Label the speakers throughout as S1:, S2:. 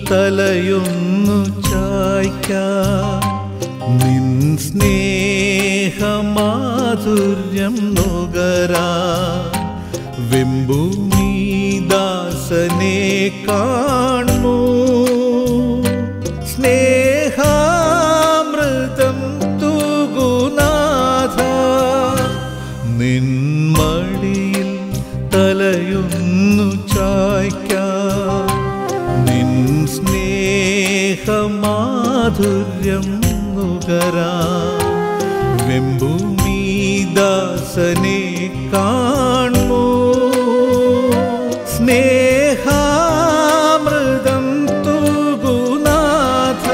S1: തലയൊന്നു ചായ്ക്കാൻ നിൻ സ്നേഹമാധുര്യം നുകരാ വെമ്പൂമി ദാസനെ കാണൂ സ്നേഹാമൃതം തൂകുനാഥ നിൻ മടിയിൽ തലയൊന്നു ചായ്ക്കാൻ നിൻ സ്നേഹമാധുര്യം നുകരാ വെമ്പൂമി ദാസനെ കാണൂ സ്നേഹാമൃതം തൂകുനാഥ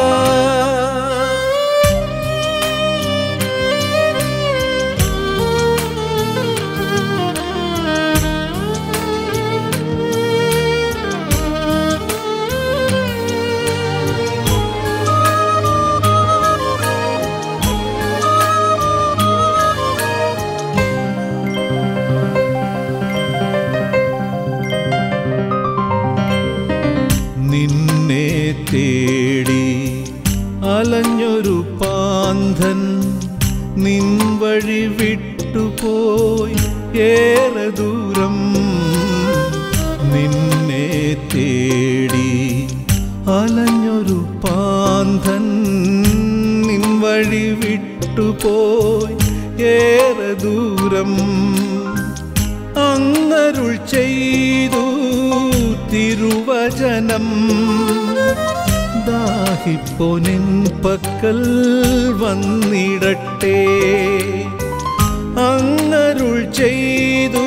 S1: നിന്നെ തേടി അലഞ്ഞൊരു പാന്തൻ നിൻ വഴി വിട്ടുപോയി ഏറെ ദൂരം നിന്നെ തേടി അലഞ്ഞൊരു പാന്തൻ നിൻ വഴി വിട്ടുപോയി ഏറെ ദൂരം അങ്ങരുൾ ചെയ്തു തിരുവചനം ദാഹിപ്പൊനിൻ പക്കൽ വന്നിടട്ടെ അങ്ങരുൾ ചെയ്തു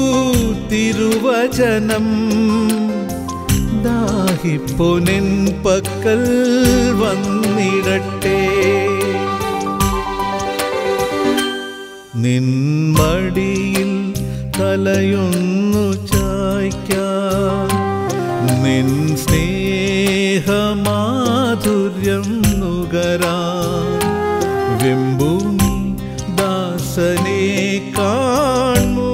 S1: തിരുവചനം ദാഹിപ്പൊനിൻ പക്കൽ വന്നിടട്ടെ നിൻ മടിയിൽ തലയൊന്നു ചായ്ക്കാൻ നിൻ സ്നേഹമാധുര്യം നുകരാ വെമ്പൂമി ദാസനെ കാണൂ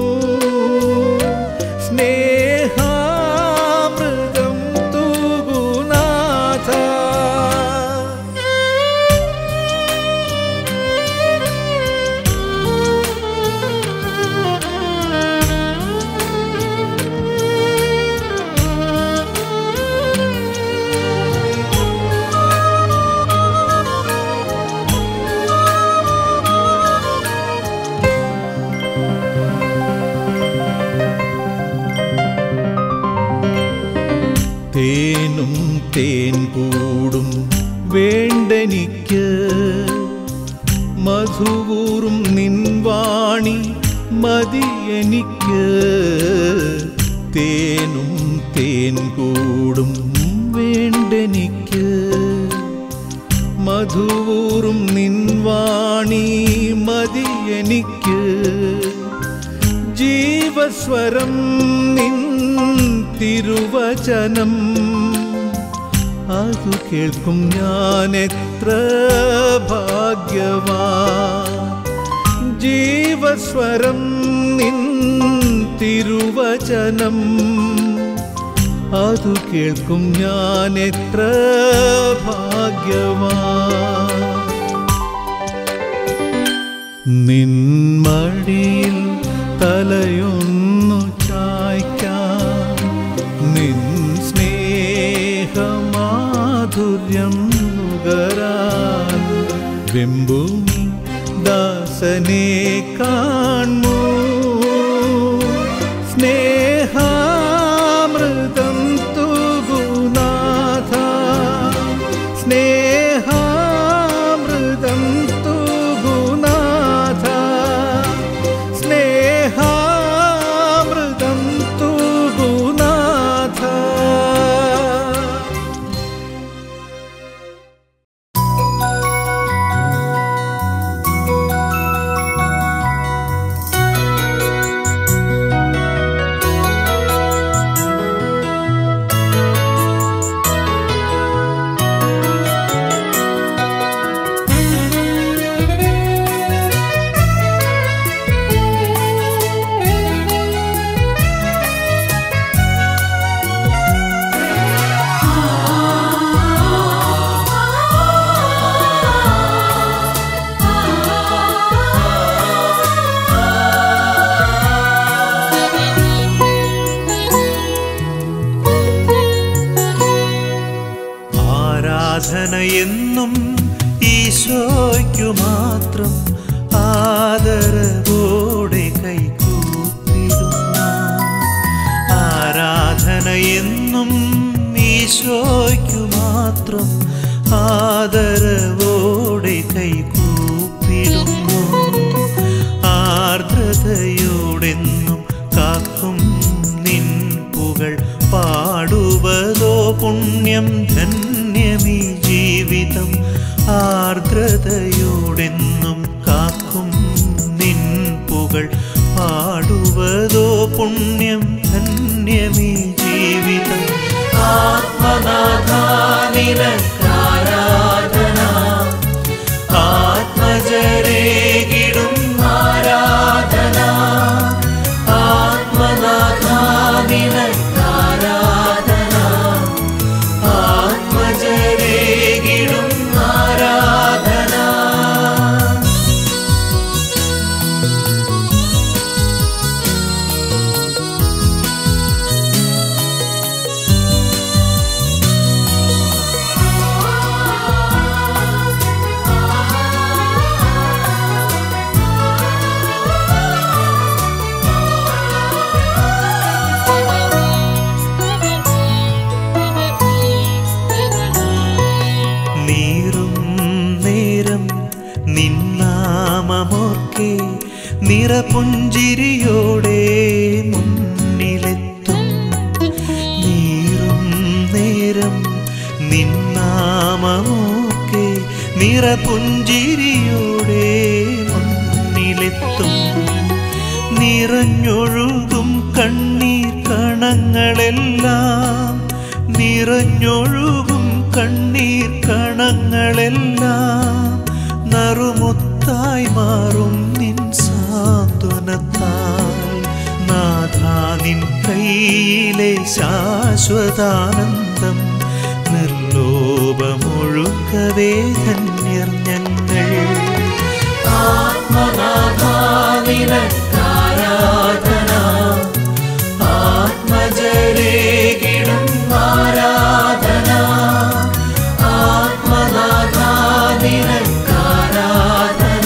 S1: സ്നേഹാമൃതം തൂകുനാഥ തേനും തേൻ കൂടും വേണ്ടെനിക്ക് മധുവൂറും നിൻവാണി മതി എനിക്ക് തേനും തേൻ കൂടും വേണ്ടെനിക്ക് മധുവൂറും നിൻവാണി മതി എനിക്ക് ജീവസ്വരം നിൻ തിരുവചനം അതു കേൾക്കും ഞാൻ എത്ര ഭാഗ്യവാ ജീവസ്വരം നിൻ തിരുവചനം അതു കേൾക്കും ഞാൻ എത്ര ഭാഗ്യവാ നിൻ മടിയിൽ തലയൊന്നു ചായ്ക്കാൻ നിൻ സ്നേഹമാധുര്യം നുകരാൻ വെമ്പൂമി ദാസനെ കാണൂ സ്നേഹാമൃതം തൂകുനാഥ സ്നേഹാമൃതം തൂകുനാഥ സ്നേഹാമൃതം തൂകുനാഥ
S2: ും
S1: ആരാധന എന്നും ഈശോയ്ക്കു മാത്രം ആദരവോടെ കൈകൂപ്പിടുന്ന ആരാധന എന്നും ഈശോയ്ക്കു മാത്രം ആദരവോടെ കൈകൂപ്പിടുന്നു ആർദ്രതയോടെന്നും കാക്കും നിൻ പുകൾ പാടുവതോ പുണ്യം ധന്യമീ ജീവിതം ആർദ്രതയോടെന്നും കാക്കും നിൻ പുകൾ പാടുവതോ പുണ്യം ധന്യമീ ജീവിതം ആത്മനാഥാനിരക്കാരാധന ആത്മജരേകിടും ആരാധന ആത്മനാഥാനിരക്കാരാധന ആത്മജരേകിടും ആരാധന നീറും നേരം നിന്നാമമോർക്കെ നിറപുഞ്ചിരിയോടെ മുന്നിലെത്തും നീറും നേരം നിന്നാമമോർക്കെ നിറപുഞ്ചിരിയോടെ മുന്നിലെത്തും നിറഞ്ഞൊഴുകും കണ്ണീർ കണങ്ങളെല്ലാം നിറഞ്ഞൊഴുകും കണ്ണീർ കണങ്ങളെല്ലാം നറുമുത്തായി മാറും നിൻ സാന്ത്വനത്താൽ നാഥാ നിൻ കയ്യിലെ ശാശ്വതാനന്ദം നിർലോഭമൊഴുക്കവേ ധന്യർ ഞങ്ങൾ ആത്മനാഥാനിരക്കാരാധന ആത്മജരേകിടും ആരാധന ആത്മനാഥാനിരക്കാരാധന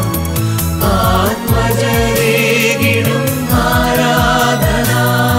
S1: ആത്മജരേകിടും ആരാധന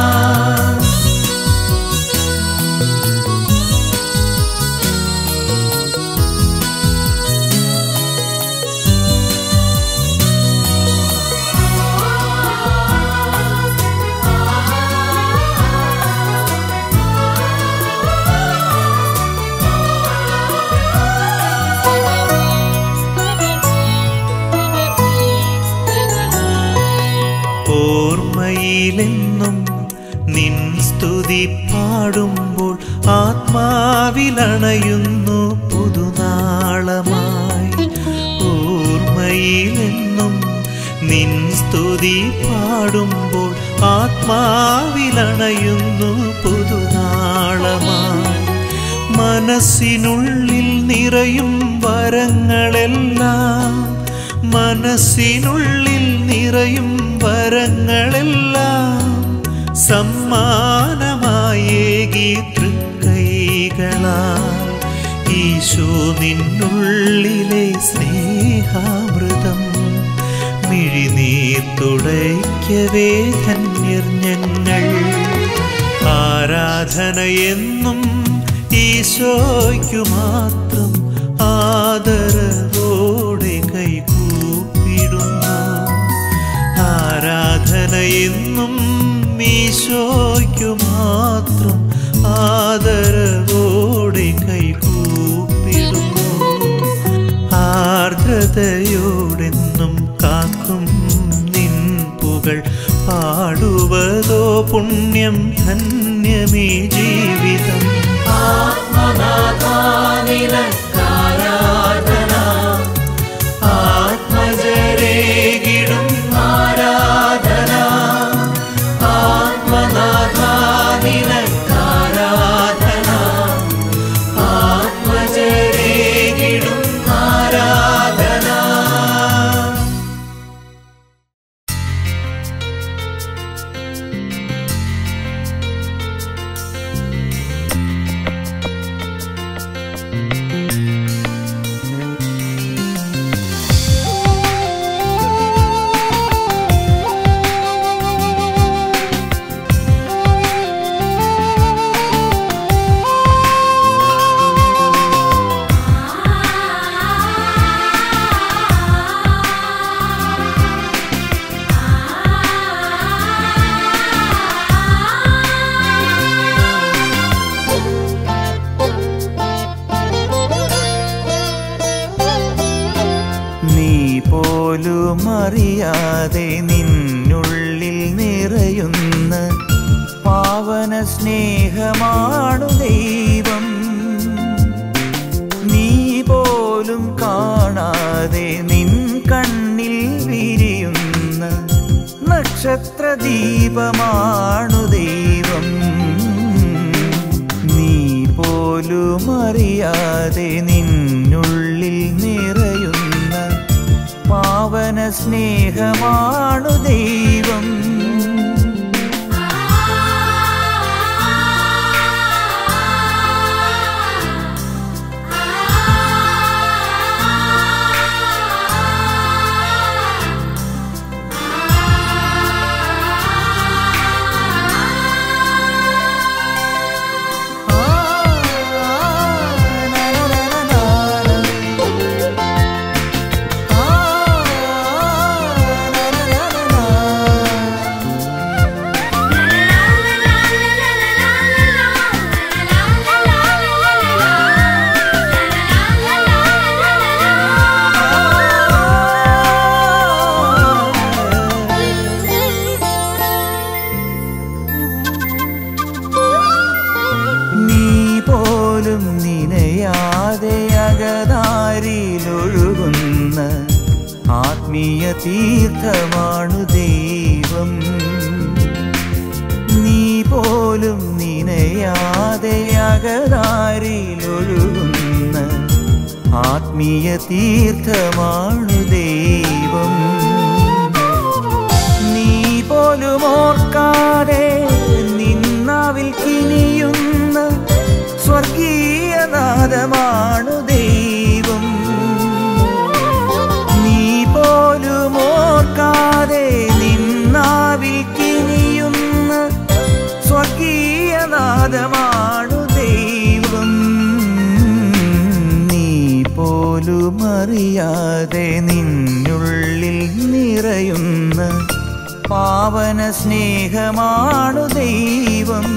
S1: ഓർമ്മയിലെന്നും നിൻ സ്തുതി പാടുമ്പോൾ ആത്മാവിലണയുന്നു പുതുനാളമായി ഓർമ്മയിലെന്നും നിൻ സ്തുതി പാടുമ്പോൾ ആത്മാവിലണയുന്നു പുതുനാളമായി മനസ്സിനുള്ളിൽ നിറയും വരങ്ങളെല്ലാം മനസ്സിനുള്ളിൽ നിറയും വരങ്ങളെല്ലാം സമ്മാനമായേകി തൃക്കൈകളാൽ ഈശോ നിന്നുള്ളിലെ സ്നേഹാമൃതം മിഴിനീർ തുടയ്ക്കവേ ധന്യർ ഞങ്ങൾ ആരാധന എന്നും ഈശോയ്ക്കു മാത്രം ആദരവോടെ കൈകൂപ്പിടുന്നു ആരാധന എന്നും ഈശോയ്ക്കു മാത്രം ആദരവോടെ കൈകൂപ്പിടുന്നു ആർദ്രതയോടെന്നും കാക്കും നിൻ പുകൾ പാടുവതോ പുണ്യം ധന്യമീ ജീവിതം ആത്മനാഥാനിരക്കാരാധന ആത്മജരേകിടും ആരാധന ആത്മനാഥാനിരക്കാരാധന ആത്മജരേകിടും ആരാധന
S2: യേശുവേ പോലും അറിയാതെ നിന്നുള്ളിൽ നിറയുന്ന പാവന സ്നേഹമാണു ദൈവം നീ പോലും കാണാതെ നിൻ കണ്ണിൽ വിരിയുന്ന നക്ഷത്ര ദീപമാണു ദൈവം നീ പോലും അറിയാതെ നിന്നുള്ളിൽ നിറയുന്ന പാവന സ്നേഹമാണു ദൈവം നീ പോലും നിനയാതെ അകതാരിലൊഴുകുന്ന ആത്മീയ തീർത്ഥമാണു ദൈവം നീ പോലും നിനയാതെ അകതാരിലൊഴുകുന്ന ആത്മീയ തീർത്ഥമാണു ദൈവം നീ പോലും ഓർക്കാതെ നിന്നാവിൽ കിനിയുന്ന സ്വർഗീയനാദമാണു ദൈവം നീ പോലും ഓർക്കാതെ നിന്നാവിൽ കിനിയുന്ന സ്വർഗീയനാദമാണു ദൈവം നീ പോലും അറിയാതെ നിന്നുള്ളിൽ നിറയുന്ന പാവന സ്നേഹമാണു ദൈവം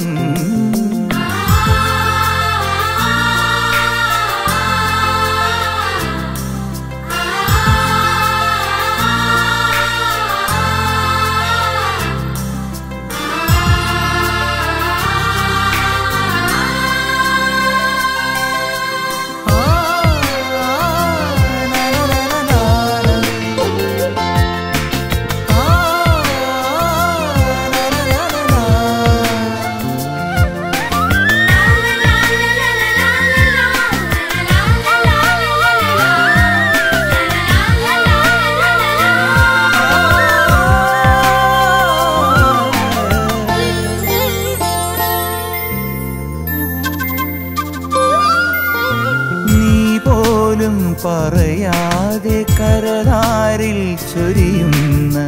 S2: നീ പോലും പറയാതെ കരതാരിൽ ചൊരിയുന്ന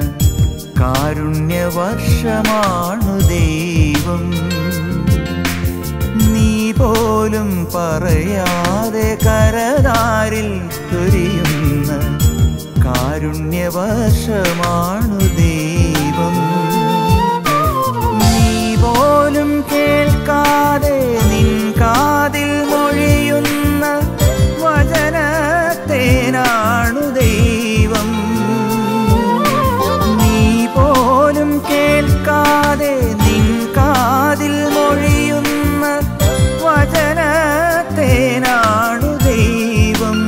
S2: കാരുണ്യവർഷമാണു ദൈവം നീ പോലും പറയാതെ കരതാരിൽ ചൊരിയുന്ന കാരുണ്യവർഷമാണു ദൈവം നീ പോലും കേൾക്കാതെ നിൻ കാതിൽ മൊഴിയുന്ന വചനത്തേനാണു ദൈവം നീ പോലും കേൾക്കാതെ നിൻ കാതിൽ മൊഴിയുന്ന വചനത്തേനാണു ദൈവം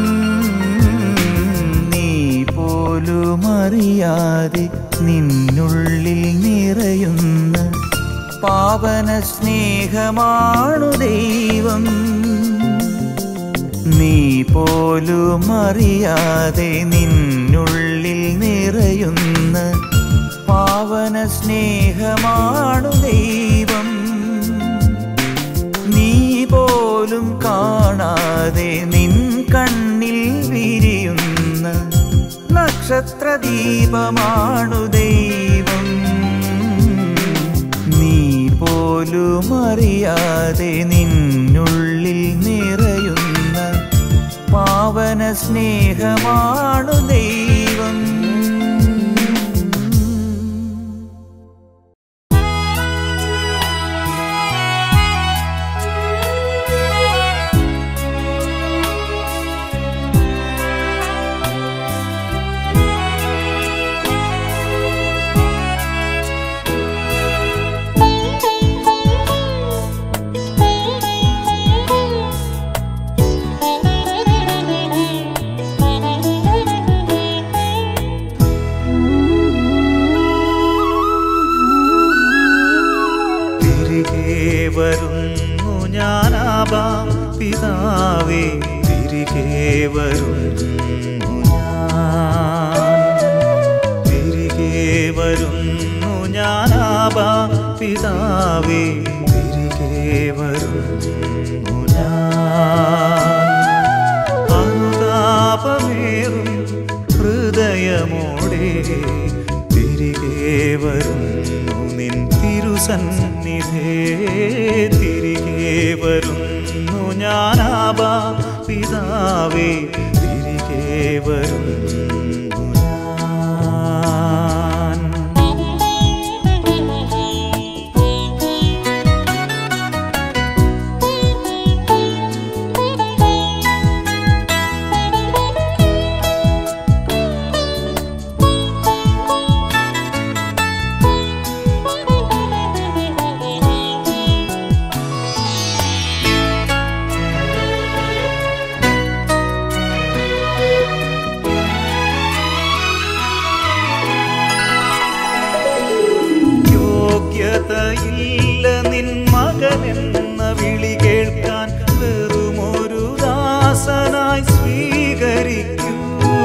S2: നീ പോലും അറിയാതെ നിന്നുള്ളിൽ നിറയുന്ന പാവന സ്നേഹമാണു ദൈവം നീ പോലും അറിയാതെ നിന്നുള്ളിൽ നിറയുന്ന പാവന സ്നേഹമാണു ദൈവം നീ പോലും കാണാതെ നിൻ കണ്ണിൽ വിരിയുന്ന നക്ഷത്രദീപമാണു ദൈവം നീ പോലും അറിയാതെ നിന്നുള്ളിൽ നിറയുന്ന പാവന സ്നേഹമാണു ദൈവം
S3: Thank you.
S2: വരുന്നു ഞാൻ തിരികെ വരുന്നു ഞാനാബാ പിതാവേ തിരികെ വരുന്നു ഞാൻ അനുതാപമേറും ഹൃദയമോടെ തിരികെ വരുന്നു നിൻ തിരുസന്നിധേ തിരികെ വരുന്നു ഞാനാബാ പിതാവേ തിരികെ വരുന്നു ഞാൻ യോഗ്യതയില്ല നിൻ മകനെന്ന വിളി കേൾക്കാൻ വെറുമൊരു ദാസനായി സ്വീകരിക്കൂ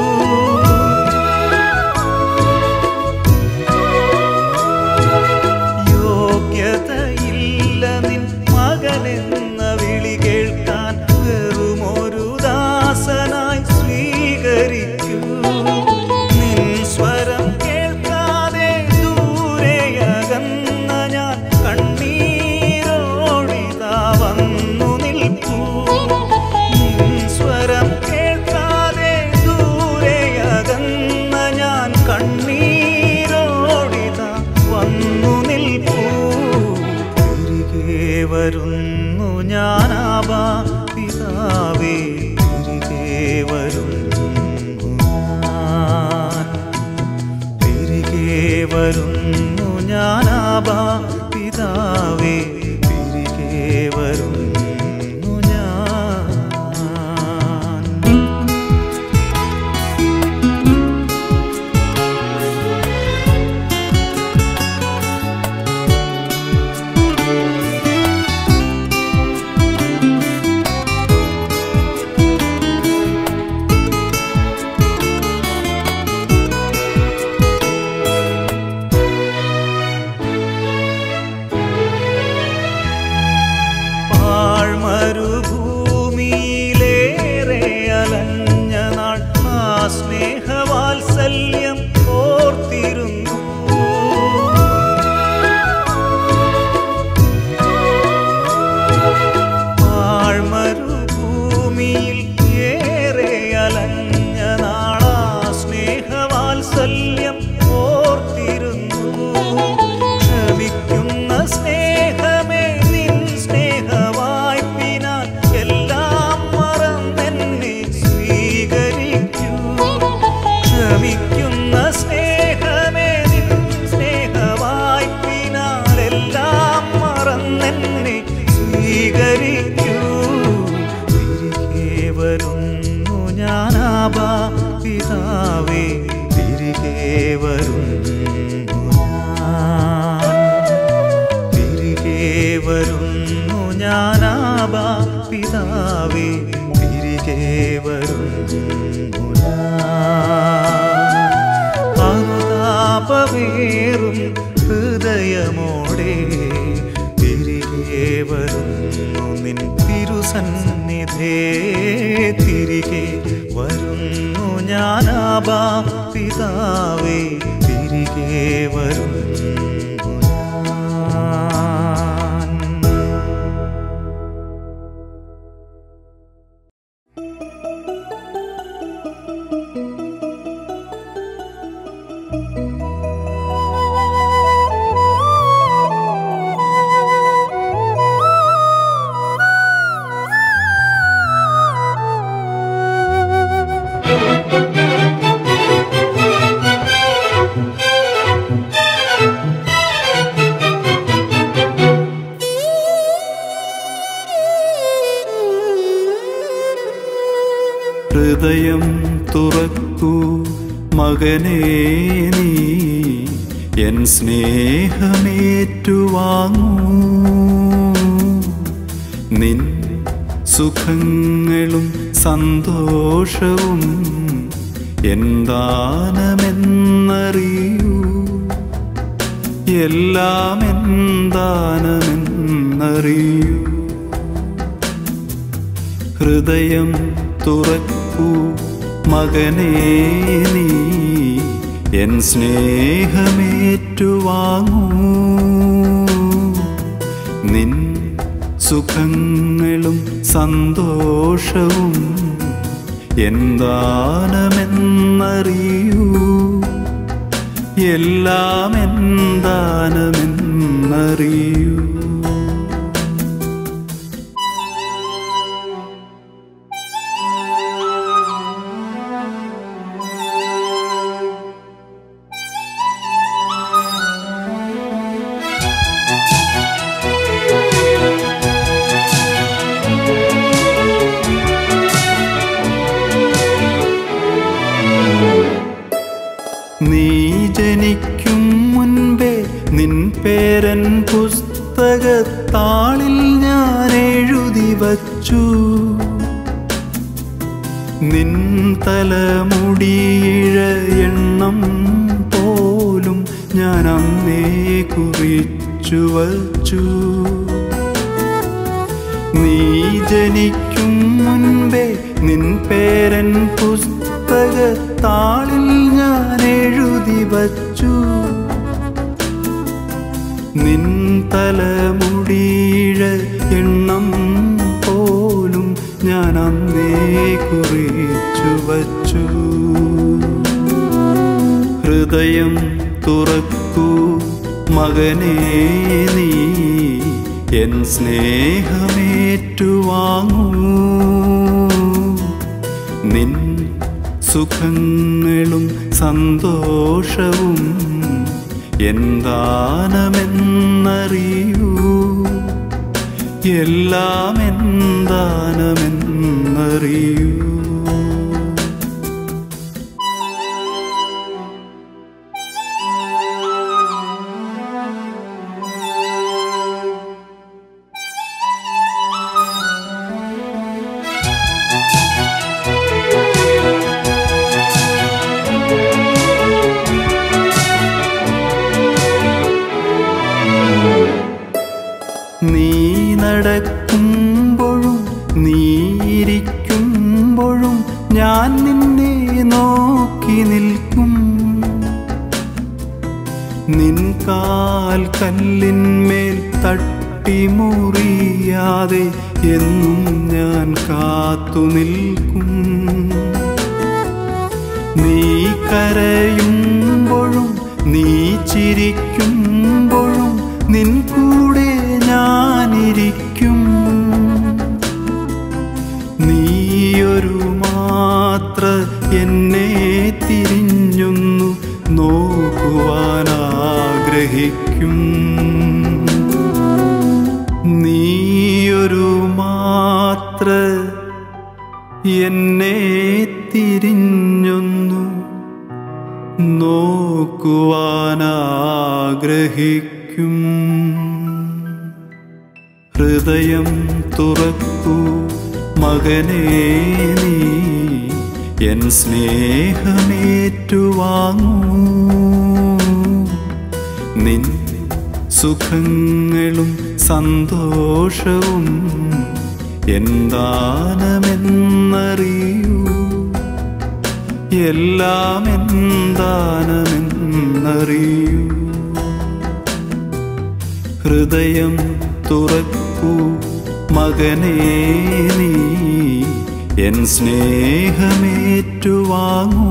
S2: യോഗ്യതയില്ല നിൻ മകനെന്ന വിളി കേൾക്കാൻ വെറുമൊരു ദാസനായി സ്വീകരിക്കൂ നിൻ സ്വരം കേൾക്കാതെ ദൂരെയകന്ന ഞാൻ കണ്ണീരോടിതാ വന്നു നിൽക്കൂ നിൻ സ്വരം കേൾക്കാതെ ദൂരെയകന്ന ഞാൻ കണ്ണീരോടിതാ വന്നു നിൽക്കൂ തിരികെ വരുന്നു ഞാനാബാ പിതാവേ തിരികെ വരുന്നു ഞാൻ തിരികെ വരുന്നു ഞാനാബാ പിതാവേ തിരികെ വരുന്നു ഞാൻ പാഴ്മരുഭൂമിയിലേറെ അലഞ്ഞ നാൾ ആ സ്നേഹവാത്സല്യം ഓർത്തിരുന്നു പാഴ്മരുഭൂമിയിൽ ഏറെ അലഞ്ഞ നാളാ സ്നേഹവാത്സല്യം ഓർത്തിരുന്നു ക്ഷമിക്കുന്ന സ്നേഹമേ നിൻ സ്നേഹവായ്പിനാൽ എല്ലാം മറന്നെന്നെ സ്വീകരിക്കൂ ക്ഷമിക്കുന്ന സ്നേഹമേ നിൻ സ്നേഹവായ്പിനാൽ എല്ലാം മറന്നെന്നെ സ്വീകരിക്കൂ തിരികെ വരുന്നു ഞാനാബാ പിതാവേ തിരികെ വരുന്നു ഞാൻ തിരികെ വരുന്നു ഞാനാബാ പിതാവേ തിരികെ വരുന്നു ഞാൻ അനുതാപമേറും ഹൃദയമോടെ തിരികെ വരുന്നു നിൻ തിരുസന്നിധേ തിരികെ വരുന്നു ഞാനാബാ പിതാവേ തിരികെ വരുന്നു ഞാൻ
S3: ഹൃദയം തുറക്കൂ മകനേ നീ എൻ സ്നേഹമേറ്റുവാങ്ങൂ നിൻ സുഖ സുഖങ്ങളും സന്തോഷവും എന്താനമെന്നറിയൂ എല്ലാം എന്താനമെന്നറിയൂ ഹൃദയം തുറക്കൂ മകനേ നീ എൻ സ്നേഹമേറ്റുവാങ്ങൂ നിൻ സുഖങ്ങളും സന്തോഷവും എന്താനമെന്നറിയൂ എല്ലാം എന്താനമെന്നറിയൂ നീ ജനിക്കും മുൻപേ നിൻ പേരൻ പുസ്തകത്താളിൽ ഞാൻ എഴുതി വച്ചു നിൻ തലമുടിയിഴ എണ്ണം പോലും ഞാൻ അന്നേ കുറിച്ചു വച്ചു നീ ജനിക്കും മുൻപേ നിൻ പേരൻ പുസ്തകത്താളിൽ ഞാൻ എഴുതി വച്ചു നിൻ തലമുടിയിഴ എണ്ണം പോലും ഞാൻ അന്നേ കുറിച്ചു വച്ചു ഹൃദയം തുറക്കൂ മകനേ നീ എൻ സ്നേഹമേറ്റുവാങ്ങൂ നിൻ സുഖങ്ങളും സന്തോഷവും എന്താനമെന്നറിയൂ എല്ലാം എന്താനമെന്നറിയൂ നീ നടക്കുമ്പോഴും നീ ഇരിക്കുമ്പോഴും ഞാൻ നിന്നെ നോക്കി നിൽക്കും നിൻ കാൽ കല്ലിന്മേൽ തട്ടി മുറിയാതെ എന്നും ഞാൻ കാത്തു നിൽക്കും നീ കരയുമ്പോഴും നീ ചിരിക്കുമ്പോഴും നിൻ കൂടെ ഞാനിരിക്കും നീയൊരു മാത്ര എന്നെ തിരിഞ്ഞൊന്നു നോക്കുവാൻ ആഗ്രഹിക്കും നീയൊരു മാത്ര എന്നെ തിരിഞ്ഞൊന്നു നോക്കുവാൻ ആഗ്രഹിക്കും ഹൃദയം തുറക്കൂ മകനേ നീ എൻ സ്നേഹമേറ്റുവാങ്ങൂ നിൻ സുഖങ്ങളും സന്തോഷവും എന്താനമെന്നറിയൂ എല്ലാം എന്താനമെന്നറിയൂ ഹൃദയം തുറക്കൂ മകനേ നീ എൻ സ്നേഹമേറ്റുവാങ്ങൂ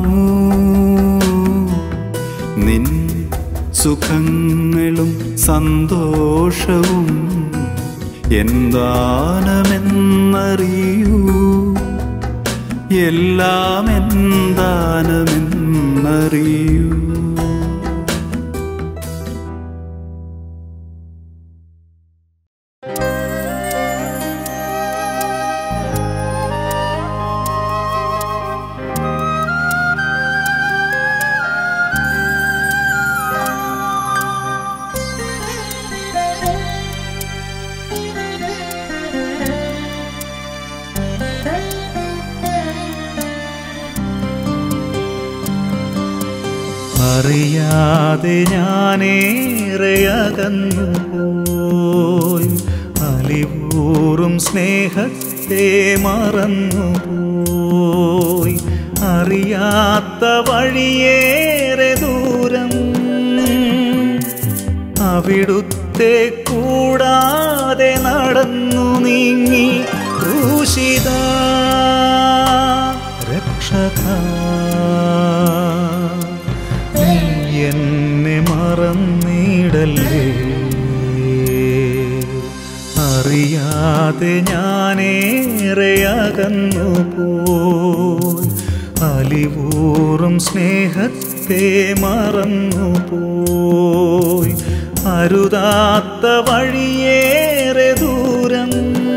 S3: നിൻ സുഖങ്ങളും സന്തോഷവും എന്താനമെന്നറിയൂ എല്ലാം എന്താനമെന്നറിയൂ
S4: Thank you.
S2: അറിയാതെ ഞാനേറെ അകന്നു പോയി അലിവൂറും സ്നേഹത്തെ മറന്നു പോയി അറിയാത്ത വഴിയേറെ ദൂരം അവിടുത്തെ കൂടാതെ നടന്നു നീങ്ങി ക്രൂശിത രക്ഷക നീ എന്നെ മറന്നിടല്ലേ അറിയാതെ ഞാനേറെ അകന്നു പോയി അലിവൂറും സ്നേഹത്തെ മറന്നു പോയി അരുതാത്ത വഴിയേറെ ദൂരം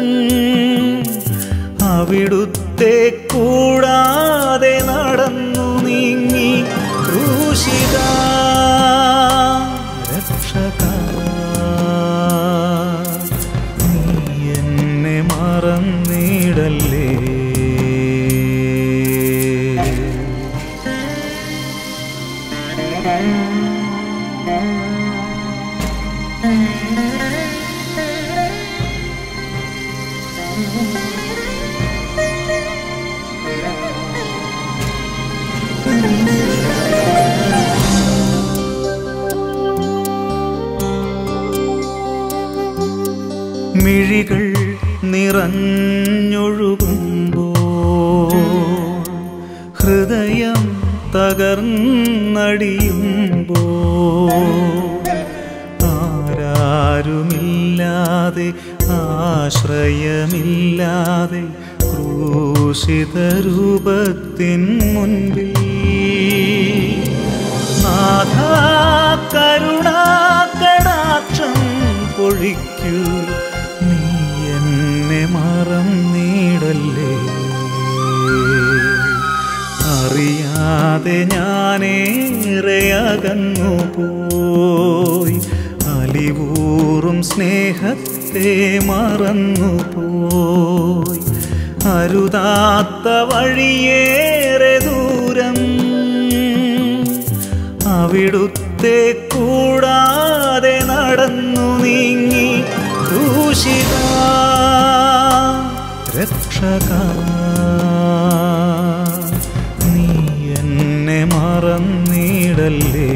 S2: അവിടുത്തെ കൂടാതെ നടന്നു നീങ്ങി ക്രൂശിത രക്ഷക നീ എന്നെ മറന്നിടല്ലേ മിഴികൾ നിറഞ്ഞൊഴുകുമ്പോ ഹൃദയം തകർന്നടിയുമ്പോ ആരാരുമില്ലാതെ ആശ്രയമില്ലാതെ ക്രൂശിത രൂപത്തിൻ മുൻപിൽ നാഥ കരുണാകടാക്ഷം പൊഴിക്കൂ നീ എന്നെ മറന്നിടല്ലേ അറിയാതെ ഞാനേറെ അകന്നു പോയി അലിവൂറും സ്നേഹത്തെ മറന്നു പോയി അരുതാത്ത വഴിയേറെ ദൂരം അവിടുത്തെ കൂടാതെ നടന്നു നീങ്ങി ക്രൂശിത രക്ഷക നീ എന്നെ മറന്നിടല്ലേ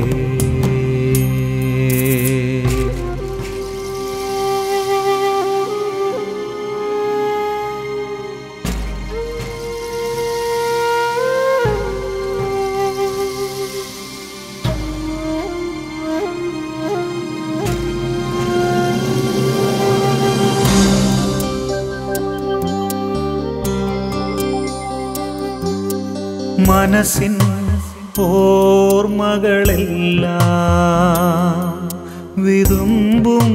S2: മനസ്സിൻ ഓർമ്മകളെല്ലാം വിതുമ്പും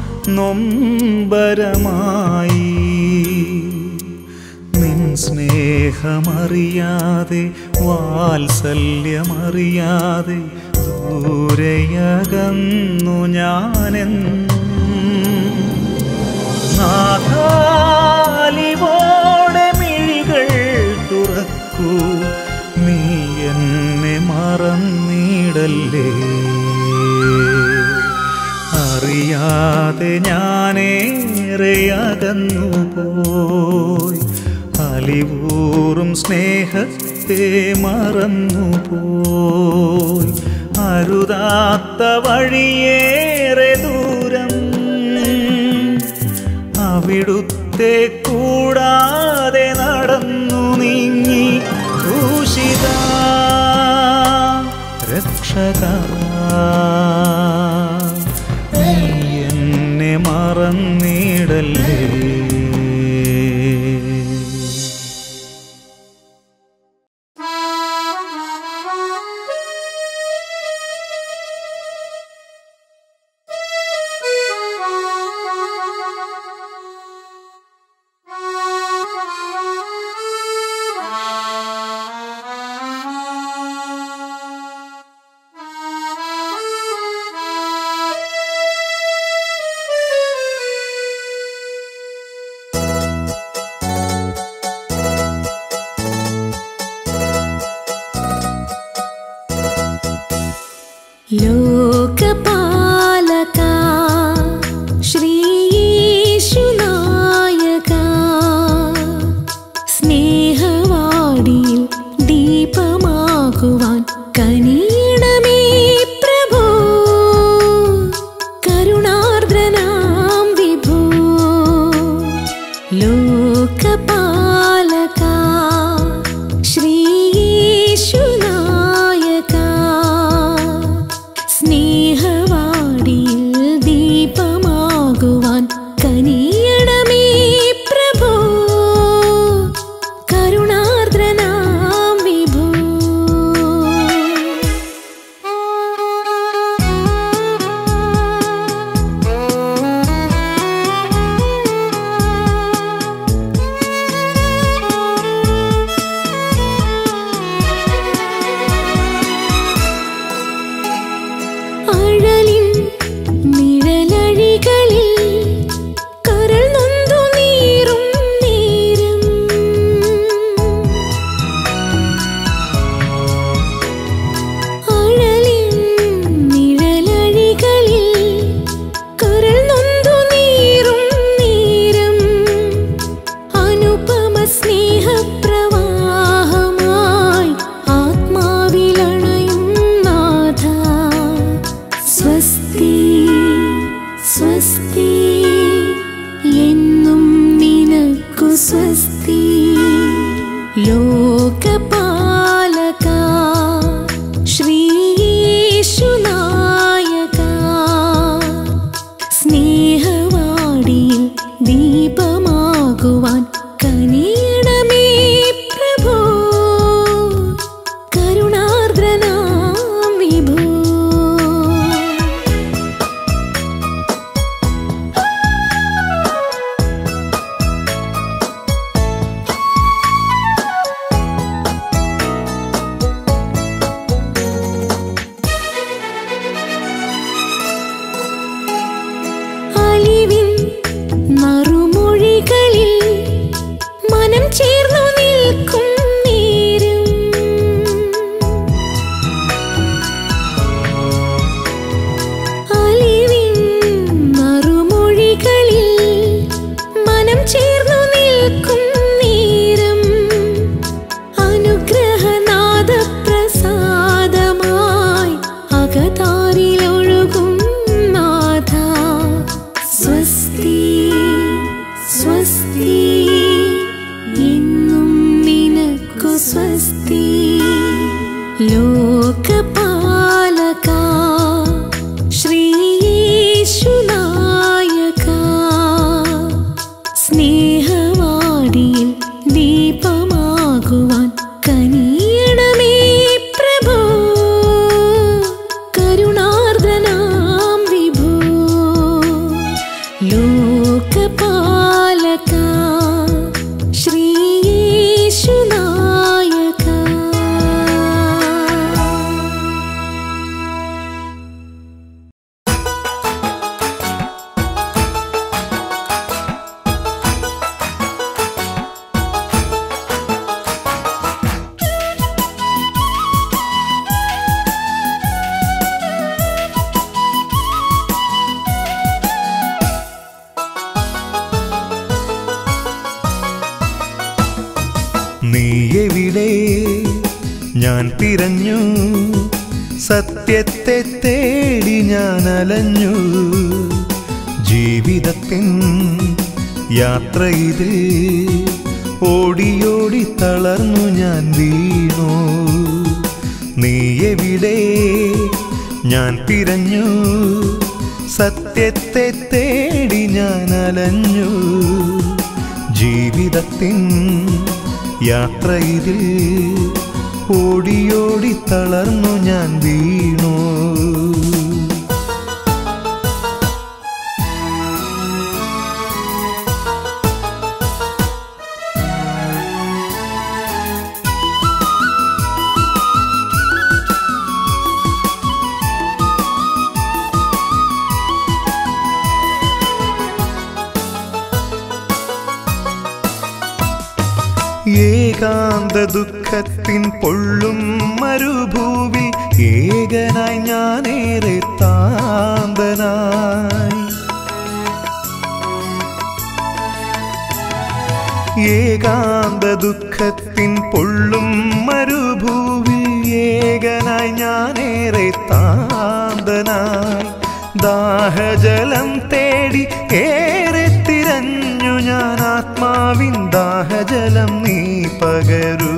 S2: നൊമ്പരമായി നിൻ സ്നേഹമറിയാതെ വാത്സല്യമറിയാതെ ദൂരയകന്നു ഞാനെന്നും നാഥാലിവോടെ മിഴികൾ തുറക്കൂ നീ എന്നെ മറന്നിടല്ലേ അറിയാതെ ഞാനേറെ അകന്നു പോയി അലിവൂറും സ്നേഹത്തെ മറന്നു പോയി അരുതാത്ത വഴിയേറെ ദൂരം അവിടുത്തെ കൂടാതെ നടന്നു നീങ്ങി ക്രൂശിത രക്ഷക നീ എന്നെ മറന്നിടല്ലേ
S4: Thank you. ലോകപാലക ശ്രീയേശുനായക സ്നേഹവാടിയിൽ ദീപമാകുവാൻ കനിയണമേ പ്രഭോ കരുണാർദ്രനാം വിഭോ ലോകപാലക ശ്രീയേശുനായക സ്നേഹവാടിയിൽ ദീപമാകുവാൻ കനിയണമേ പ്രഭോ കരുണാർദ്രനാം വിഭോ അഴലിൻ നിഴലഴികളിൽ കരൾ നൊന്തു നീറും നേരം അഴലിൻ നിഴലഴികളിൽ കരൾ നൊന്തു നീറും നേരം അനുപമ സ്നേഹപ്രവാഹമായി ആത്മാവിലണയും നാഥ സ്വസ്തി സ്വസ്തി എന്നും നിനക്കു സ്വസ്തി ലോകപാലക ശ്രീയേശുനായക സ്നേഹവാടിയിൽ ദീപമാകുവാൻ കനിയണമേ പ്രഭോ കരുണാർദ്രനാം വിഭോ അലിവിൻ നറുമൊഴികളിൽ മനം ചേർന്നു നിൽക്കും നേരം അലിവിൻ നറുമൊഴികളിൽ മനം ചേർന്നു നിൽക്കും നേരം അനുഗ്രഹനാദ പ്രസാദമായി അകതാരിലൊഴുകും നാഥ സ്വസ്തി സ്വസ്തി എന്നും നിനക്കു സ്വസ്തി ലോകപാലക ശ്രീയേശുനായക സ്നേഹവാടിയിൽ ദീപമാകുവാൻ കനിയണമേ പ്രഭോ കരുണാർദ്രനാം വിഭോ ലോകപാലക ശ്രീയേശുനായക
S2: നീ എവിടെ ഞാൻ തിരഞ്ഞു സത്യത്തെ തേടി ഞാൻ അലഞ്ഞു ജീവിതത്തിൻ യാത്ര ഇതിൽ ഓടിയോടി തളർന്നു ഞാൻ വീണു നീ എവിടെ ഞാൻ തിരഞ്ഞു സത്യത്തെ തേടി ഞാൻ അലഞ്ഞു ജീവിതത്തിൻ യാത്ര ഇതിൽ ഓടിയോടി തളർന്നു ഞാൻ വീണു ഏകാന്ത ദുഃഖത്തിൻ പൊള്ളും മരുഭൂവിൽ ഏകനായി ഞാനേറെ താന്തനായി ഏകാന്ത ദുഃഖത്തിൻ പൊള്ളും മരുഭൂവിൽ ഏകനായി ഞാനേറെ താന്തനായി ദാഹജലം തേടി ഏറെ തിരഞ്ഞു ഞാൻ ആത്മാവിൻ ദാഹജലം നീ പകരൂ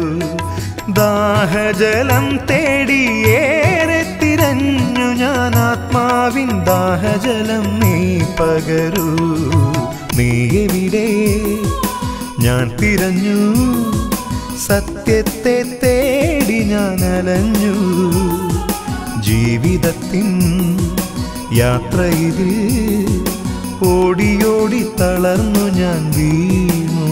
S2: ദാഹജലം തേടി ഏറെ തിരഞ്ഞു ഞാൻ ആത്മാവിൻ ദാഹജലം നീ പകരൂ നീ എവിടെ ഞാൻ തിരഞ്ഞു സത്യത്തെ തേടി ഞാൻ അലഞ്ഞു ജീവിതത്തിൻ യാത്രയിൽ ഓടിയോടി തളർന്നു ഞാൻ വീണു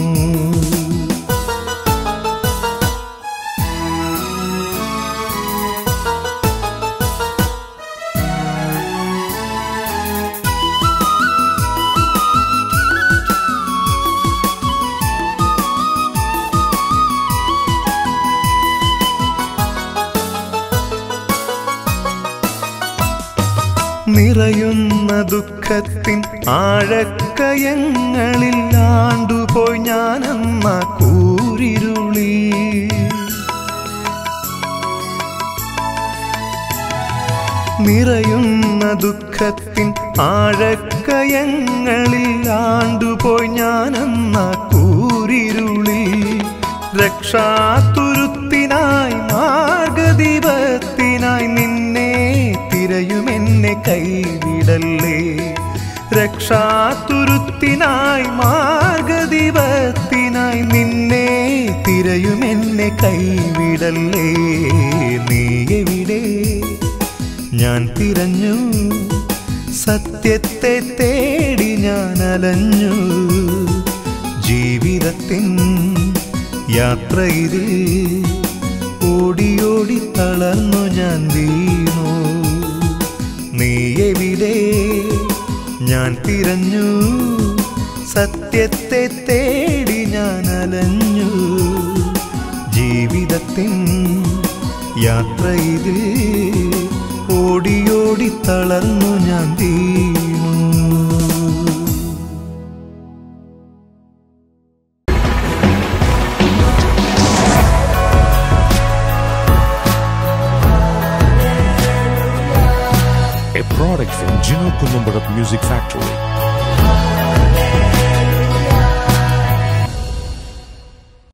S2: നിറയുന്ന ദുഃഖത്തിൻ ആഴക്കയങ്ങളിൽ ആണ്ടുപോയി ഞാനെന്ന കൂരിരുളി നിറയുന്ന ദുഃഖത്തിൻ ആഴക്കയങ്ങളിൽ ആണ്ടുപോയി ഞാനെന്ന കൂരിരുളി രക്ഷാതുരുത്തിനായി മാർഗദീപത്തിനായി നിന്നെ തിരയുമെന്നെ കൈവിടല്ലേ രക്ഷാതുരുത്തിനായി മാർഗദീപത്തിനായി നിന്നെ തിരയുമെന്നെ കൈവിടല്ലേ നീ എവിടെ ഞാൻ തിരഞ്ഞു സത്യത്തെ തേടി ഞാൻ അലഞ്ഞു ജീവിതത്തിൻ യാത്രയിൽ ഓടിയോടി തളർന്നു ഞാൻ വീണു നീ എവിടെ ഞാൻ തിരഞ്ഞു സത്യത്തെ തേടി ഞാൻ അലഞ്ഞു ജീവിതത്തിൻ യാത്രയിൽ ഓടിയോടി തളർന്നു ഞാൻ വീണു
S5: a product from Gino Columbarat Music Factory.